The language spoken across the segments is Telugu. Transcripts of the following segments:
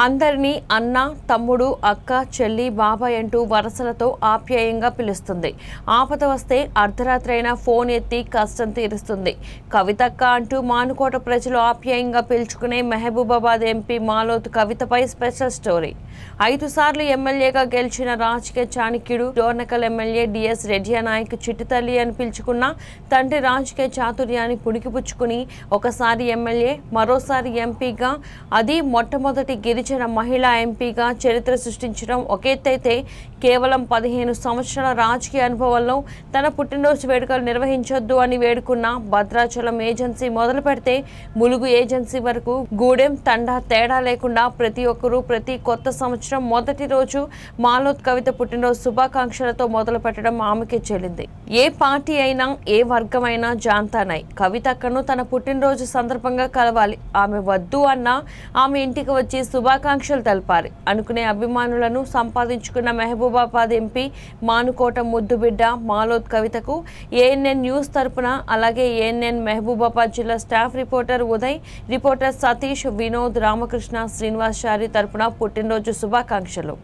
అందరినీ అన్న తమ్ముడు అక్క చెల్లి బాబాయ్ అంటూ వరసలతో ఆప్యాయంగా పిలుస్తుంది ఆపద వస్తే అర్ధరాత్రి అయినా ఫోన్ ఎత్తి కష్టం తీరుస్తుంది కవితక్క అంటూ మానుకోట ప్రజలు ఆప్యాయంగా పిలుచుకునే మహబూబాబాద్ ఎంపీ మాలోత్ కవితపై స్పెషల్ స్టోరీ ఐదు సార్లు ఎమ్మెల్యేగా గెలిచిన రాజకీయ చాణక్యుడు డోర్నకల్ ఎమ్మెల్యే డిఎస్ రెడ్డి నాయక్ చిట్టుతల్లి అని పిలుచుకున్న తండ్రి రాజకీయ చాతుర్యాన్ని పుణికిపుచ్చుకుని ఒకసారి ఎమ్మెల్యే మరోసారి ఎంపీగా అది మొట్టమొదటి గిరిజన మహిళా ఎంపీగా చరిత్ర సృష్టించడం ఒక ఎత్తైతే కేవలం పదిహేను సంవత్సరాల రాజకీయ అనుభవంలో తన పుట్టినరోజు వేడుకలు నిర్వహించొద్దు అని వేడుకున్న భద్రాచలం ఏజెన్సీ మొదలు పెడితే ములుగు ఏజెన్సీ వరకు గూడెం తండా తేడా లేకుండా ప్రతి ఒక్కరూ ప్రతి కొత్త సంవత్సరం మొదటి రోజు మాలోత్ కవిత పుట్టినరోజు శుభాకాంక్షలతో మొదలు పెట్టడం ఆమెకే చెల్లింది ఏ పార్టీ అయినా ఏ వర్గమైనా జాంతానై కవితక్కను తన పుట్టినరోజు సందర్భంగా కలవాలి ఆమె వద్దు అన్నా ఆమె ఇంటికి వచ్చి శుభాకాంక్షలు తెలపాలి అనుకునే అభిమానులను సంపాదించుకున్న మహబూబాబాద్ ఎంపీ మానుకోట ముద్దుబిడ్డ మాలోత్ కవితకు ఏఎన్ఎన్ న్యూస్ తరపున అలాగే ఏఎన్ఎన్ మహబూబాబాద్ జిల్లా staff reporter Uday reporter Satish Vinod Ramakrishna Srinivasachari తరపున పుట్టినరోజు శుభాకాంక్షలు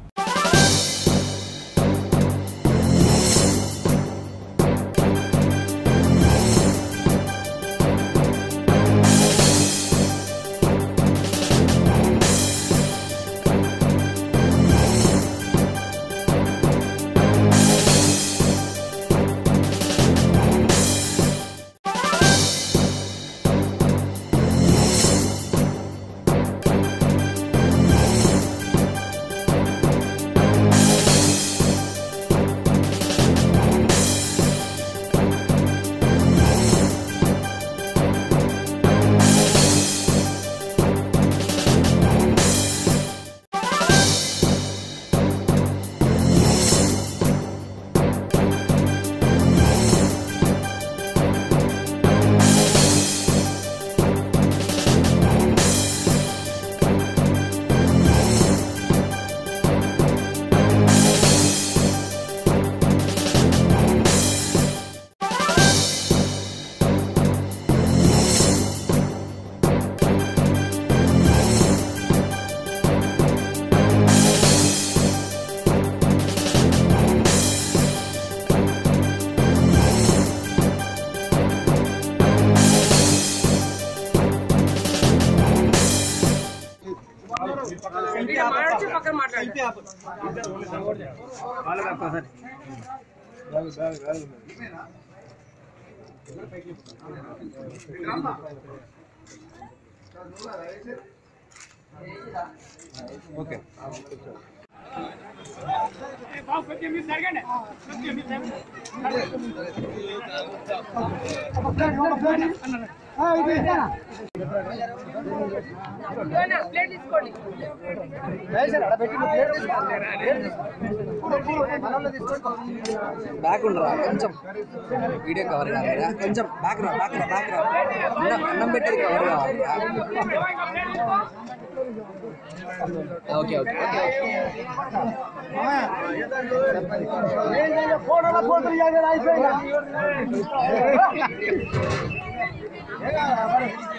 బ్యాక్ ఉండరా కొంచెం వీడియో కవర్ కావాలిరా కొంచెం బ్యాక్ రా బ్యాక్ రా బ్యాక్ రా అన్నం అన్నం పెట్టేది కవర్ కావాలిరా ఓకే ఓకే ఓకే ఫోటోలో ఫోటోలు అయిపోయిందా